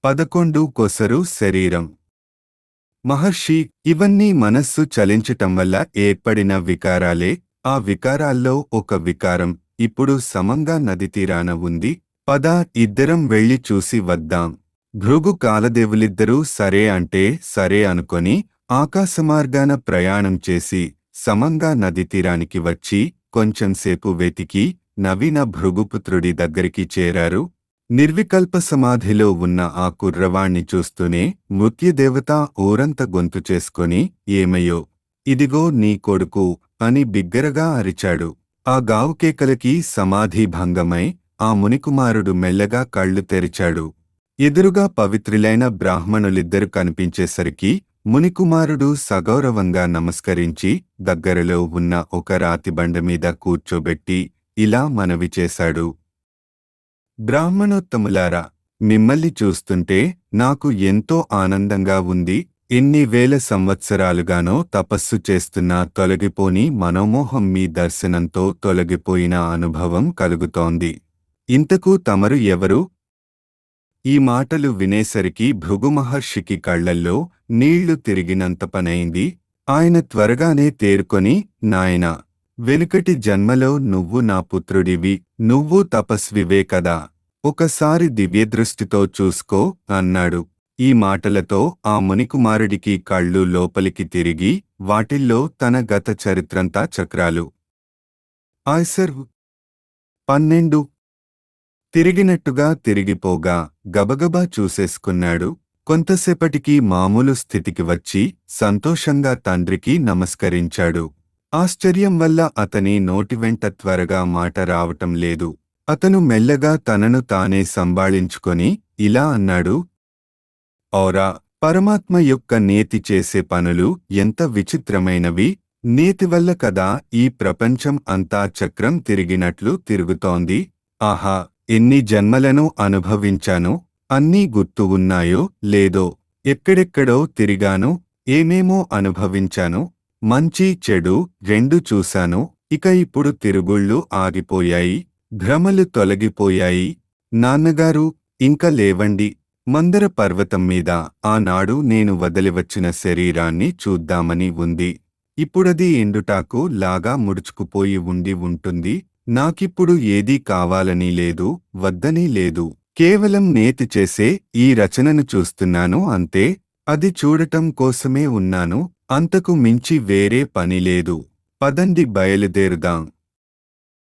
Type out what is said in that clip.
పదకొండు కొసరు శరీరం మహర్షి ఇవన్నీ మనస్సు చలించటం వల్ల ఏర్పడిన వికారాలే ఆ వికారాల్లో ఒక వికారం ఇప్పుడు సమంగా నది తీరాన ఉంది పద ఇద్దరం వెళ్ళి చూసి వద్దాం భృగు కాలదేవులిద్దరూ సరే అంటే సరే అనుకొని ఆకాశమార్గాన ప్రయాణం చేసి సమంగా నది తీరానికి వచ్చి కొంచెంసేపు వెతికి నవీన భృగుపుత్రుడి దగ్గరికి చేరారు నిర్వికల్ప సమాధిలో ఉన్న ఆ కుర్రవాణ్ణి చూస్తూనే మృత్యుదేవత ఊరంత గొంతు చేసుకొని ఏమయ్యో ఇదిగో నీ కొడుకు అని బిగ్గరగా అరిచాడు ఆ గావుకేకలకి సమాధి భంగమై ఆ మునికుమారుడు మెల్లగా కళ్ళు తెరిచాడు ఎదురుగా పవిత్రులైన బ్రాహ్మణులిద్దరు కనిపించేసరికి మునికుమారుడు సగౌరవంగా నమస్కరించి దగ్గరలో ఉన్న ఒక రాతిబండ మీద కూర్చోబెట్టి ఇలా మనవి చేశాడు బ్రాహ్మణోత్తములారా మిమ్మల్ని చూస్తుంటే నాకు ఎంతో ఆనందంగా ఉంది ఎన్ని వేల సంవత్సరాలుగానో తపస్సు చేస్తున్నా తొలగిపోని మనోమోహం మీ దర్శనంతో తొలగిపోయిన అనుభవం కలుగుతోంది ఇంతకు తమరు ఎవరు ఈ మాటలు వినేసరికి భృగు మహర్షికి కళ్లల్లో నీళ్లు తిరిగినంత పనైంది ఆయన త్వరగానే తేరుకొని నాయనా వెనుకటి జన్మలో నువ్వు నా పుత్రుడివి నువ్వు తపస్వివే కదా ఒకసారి దివ్యదృష్టితో చూసుకో అన్నాడు ఈ మాటలతో ఆ మునికుమారుడికి కళ్ళు లోపలికి తిరిగి వాటిల్లో తన గత చరిత్రంతా చక్రాలు ఆయ్సర్ పన్నెండు తిరిగినట్టుగా తిరిగిపోగా గబగబా చూసేసుకున్నాడు కొంతసేపటికి మామూలు స్థితికి వచ్చి సంతోషంగా తండ్రికి నమస్కరించాడు ఆశ్చర్యం వల్ల అతని నోటి వెంట త్వరగా మాట రావటం లేదు అతను మెల్లగా తనను తానే సంభాళించుకొని ఇలా అన్నాడు ఔరా పరమాత్మ యొక్క నేతి చేసే పనులు ఎంత విచిత్రమైనవి నేతి వల్ల కదా ఈ ప్రపంచం అంతా చక్రం తిరిగినట్లు తిరుగుతోంది ఆహా ఎన్ని జన్మలను అనుభవించాను అన్నీ గుర్తు ఉన్నాయో లేదో ఎక్కడెక్కడో తిరిగాను ఏమేమో అనుభవించాను మంచి చెడు రెండు చూశాను ఇక ఇప్పుడు తిరుగుళ్ళు ఆగిపోయాయి భ్రమలు తొలగిపోయాయి నాన్నగారు ఇంక లేవండి మందర పర్వతం మీద ఆనాడు నేను వదిలివచ్చిన శరీరాన్ని చూద్దామని ఉంది ఇప్పుడది ఎండుటాకు లాగా ముడుచుకుపోయి ఉండి ఉంటుంది నాకిప్పుడు ఏదీ కావాలని లేదు వద్దని లేదు కేవలం నేతి చేసే ఈ రచనను చూస్తున్నాను అంతే అది చూడటం కోసమే ఉన్నాను అంతకు మించి వేరే పని లేదు పదండి బయలుదేరుదాం